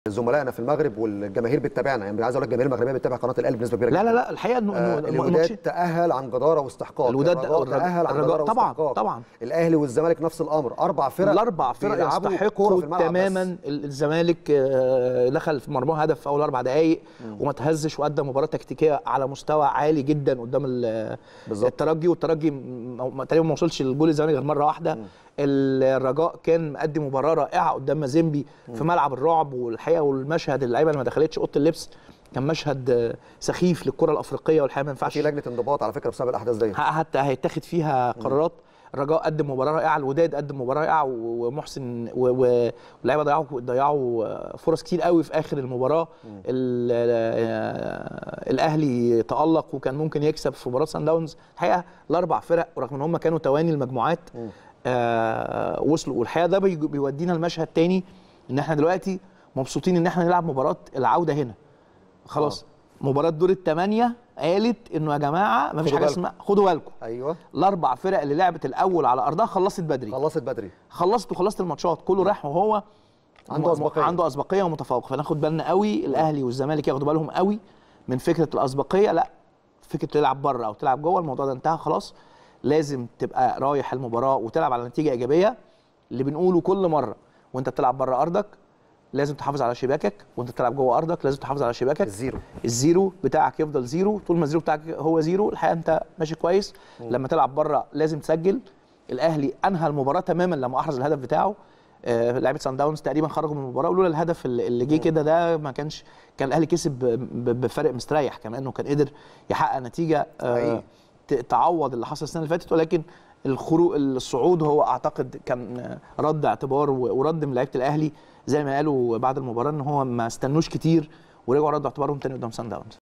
زملائنا في المغرب والجماهير بتتابعنا يعني عايز اقول لك الجماهير المغربيه بتتابع قناه القلب بنسبه كبيره لا جدا لا لا الحقيقه انه آه إنه الوداد الماتش تاهل عن جداره واستحقاق الوداد الرجاء الرجاء- تاهل عن الرجاء جداره طبعاً، واستحقاق طبعاً. الاهلي والزمالك نفس الامر اربع فرق الاربع فرق بيلعبوا كورة في يستحقوا الملعب تماما بس. ال- الزمالك آه، دخل في مرماه هدف في اول اربع دقائق وما تهزش وادى مباراه تكتيكيه على مستوى عالي جدا قدام ال- بالظبط. الترجي والترجي م- م- تقريبا ما وصلش للجول الزمالك غير مره واحده الرجاء كان مقدم مباراه رائعه قدام مازيمبي في ملعب الرعب والحقيقه والمشهد اللعيبه اللي ما دخلتش اوضه اللبس كان مشهد آه، سخيف للكره الافريقيه والحقيقه ما ينفعش في لجنه انضباط على فكره بسبب الاحداث دي حتى هيتاخد فيها قرارات الرجاء قدم مباراه رائعه الوداد قدم مباراه رائعه و- ومحسن و- و- واللعيبه ضيعوا ضيعوا فرص كتير قوي في اخر المباراه ال- آه، الاهلي تالق وكان ممكن يكسب في مباراه سان داونز الحقيقه الاربع فرق رغم ان هم كانوا تواني المجموعات آه وصلوا والحقيقه ده بي- بيودينا المشهد تاني ان احنا دلوقتي مبسوطين ان احنا نلعب مباراه العوده هنا خلاص مباراه دور الثمانيه قالت انه يا جماعه ما فيش خدوا حاجه بالكم. اسمها خدوا بالكم ايوه الاربع فرق اللي لعبت الاول على ارضها خلصت بدري خلصت بدري خلصت وخلصت الماتشات كله راح وهو عنده م- أسبقية. عنده اسبقيه ومتفوق فناخد بالنا قوي الاهلي والزمالك ياخدوا بالهم قوي من فكره الاسبقيه لا فكره تلعب بره او تلعب جوه الموضوع ده انتهى خلاص لازم تبقى رايح المباراه وتلعب على نتيجه ايجابيه اللي بنقوله كل مره وانت بتلعب بره ارضك لازم تحافظ على شباكك وانت بتلعب جوه ارضك لازم تحافظ على شباكك الزيرو الزيرو بتاعك يفضل زيرو طول ما الزيرو بتاعك هو زيرو الحقيقه انت ماشي كويس لما تلعب بره لازم تسجل الاهلي انهى المباراه تماما لما احرز الهدف بتاعه آه، لعيبه سان داونز تقريبا خرجوا من المباراه ولولا الهدف اللي اللي جه كده ده ما كانش كان الاهلي كسب ب- ب- بفرق مستريح كمان انه كان قدر يحقق نتيجه آه، حقيقي. ت- تعوض اللي حصل السنه اللي فاتت ولكن الخروج الصعود هو اعتقد كان آه، رد اعتبار و- ورد من لعيبه الاهلي زي ما قالوا بعد المباراه ان هو ما استنوش كتير ورجعوا ردوا اعتبارهم تاني قدام سان داونز